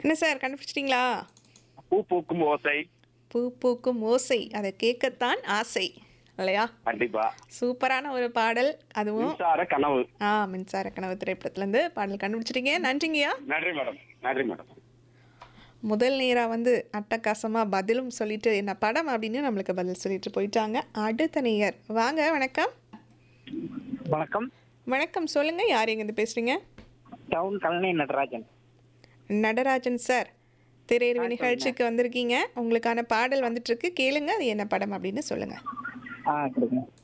என்ன சார் கண்டுபிடிச்சிட்டிங்களா பூ பூக்கும் ஓசை பூ பூக்கும் ஓசை அதை கேட்கத்தான் ஆசை இல்லையா கண்டிப்பா சூப்பரான ஒரு பாடல் அதுவும் மின்சார கனவு ஆ மின்சார கனவு திரைப்படத்துலேருந்து பாடல் கண்டுபிடிச்சிட்டீங்க நன்றிங்கய்யா நன்றி மேடம் நன்றி மேடம் முதல் நேராக வந்து அட்டகாசமாக பதிலும் சொல்லிட்டு என்ன படம் அப்படின்னு நம்மளுக்கு பதில் சொல்லிட்டு போயிட்டாங்க அடுத்த நேயர் வாங்க வணக்கம் வணக்கம் வணக்கம் சொல்லுங்கள் யார் எங்கேருந்து பேசுகிறீங்க டவுன் கல்னை நடராஜன் நடராஜன் சார் திரையரவு நிகழ்ச்சிக்கு வந்திருக்கீங்க உங்களுக்கான பாடல் வந்துட்டுருக்கு கேளுங்க அது என்ன படம் அப்படின்னு சொல்லுங்கள் ஆ கொடுங்க